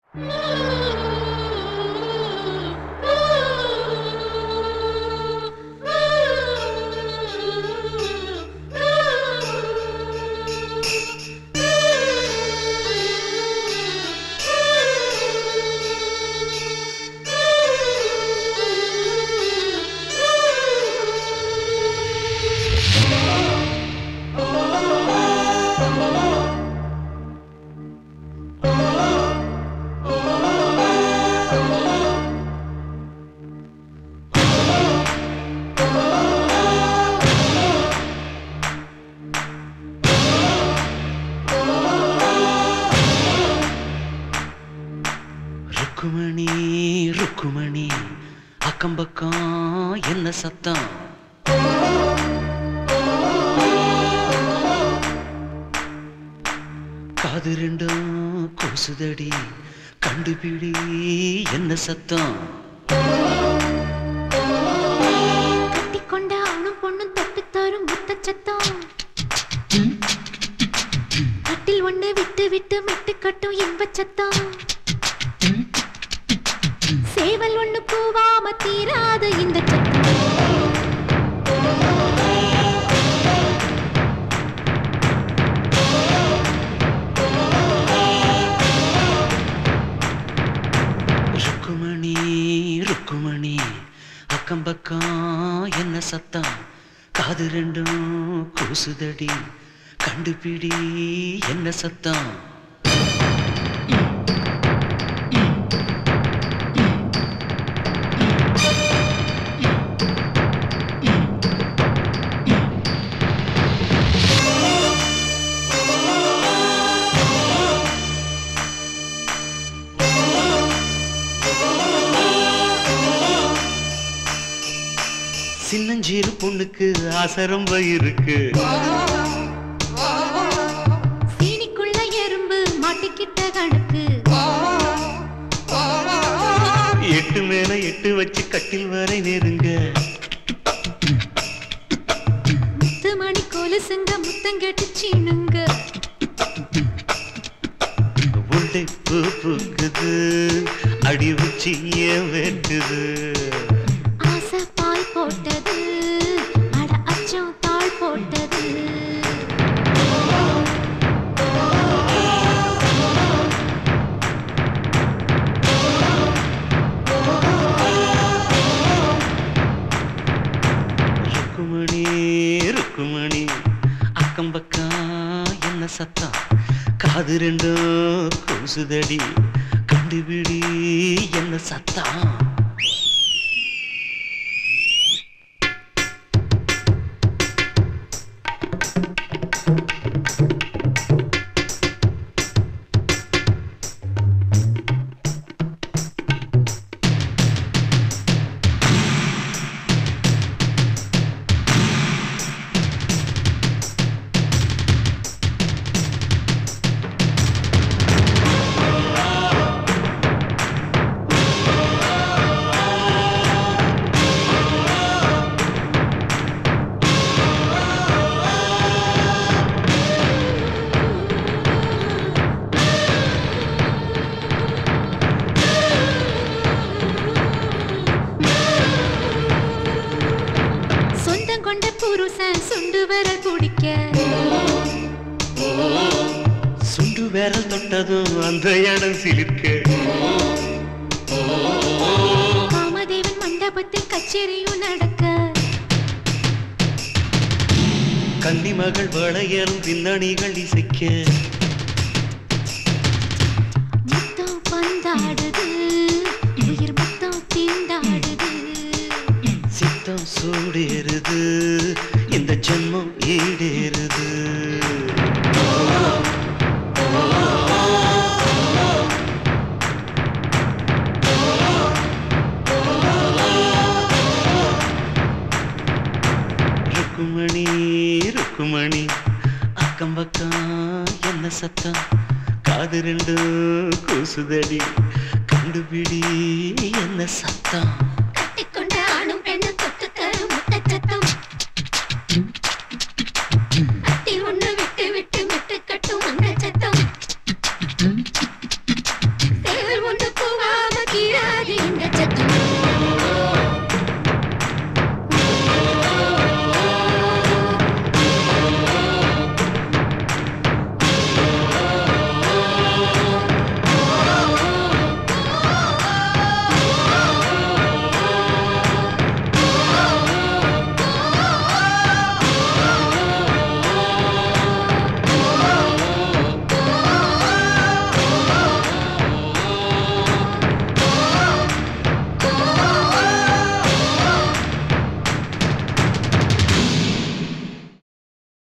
ருக்குமணி ருக்குமணி அக்கம் பக்கம் என்ன சத்தம் காது ரெண்டும் கூசுதடி கண்டுபிடி என்ன சத்தம் கட்டிக்கொண்ட ஆணும் பொண்ணும் தொட்டு தரும் முத்த சத்தம் கட்டில் ஒண்ணு விட்டு விட்டு மெட்டு கட்டும் இன்ப சத்தம் சேவல் ஒண்ணு கூவாம தீராத இந்த சத்தம் ருக்குமணி ருக்குமணி அக்கம் பக்கம் என்ன சத்தம் காது ரெண்டும் கூசுதடி கண்டுபிடி என்ன சத்தம் சின்னஞ்சீரு பொண்ணுக்கு ஆசரம் இருக்கு சீனிக்குள்ள எறும்பு மாட்டிக்கிட்ட கணக்கு எட்டு மேல எட்டு வச்சு கட்டில் வரை நெருங்க முத்து மணி கொலுசுங்க முத்தம் கேட்டு சீனுங்க உள்ளே பூ பூக்குது அடி வச்சு ஏன் வெட்டுது ஆசை பால் போட்டது அட அச்சம் தாழ் போட்டது ருக்குமணி ருக்குமணி அக்கம் பக்கம் என்ன சத்தம் காது ரெண்டும் கூசுதடி கண்டுபிடி என்ன சத்தம் சொந்தம் கொண்ட புருஷன் சுண்டு விரல் பிடிக்க சுண்டு விரல் தொட்டதும் அந்த இடம் சிலிர்க்க காமதேவன் மண்டபத்தில் கச்சேரியும் நடக்க கன்னி மகள் வளையரும் பின்னணிகள் இசைக்க முத்தம் பந்தாடுது உயிர் முத்தம் திண்டாடுது சித்தம் சூடேறுது இந்த ஜென்மம் ஈடேறுது ருக்குமணி ருக்குமணி அக்கம் பக்கம் என்ன சத்தம் காது ரெண்டு கூசுதடி கண்டுபிடி என்ன சத்தம்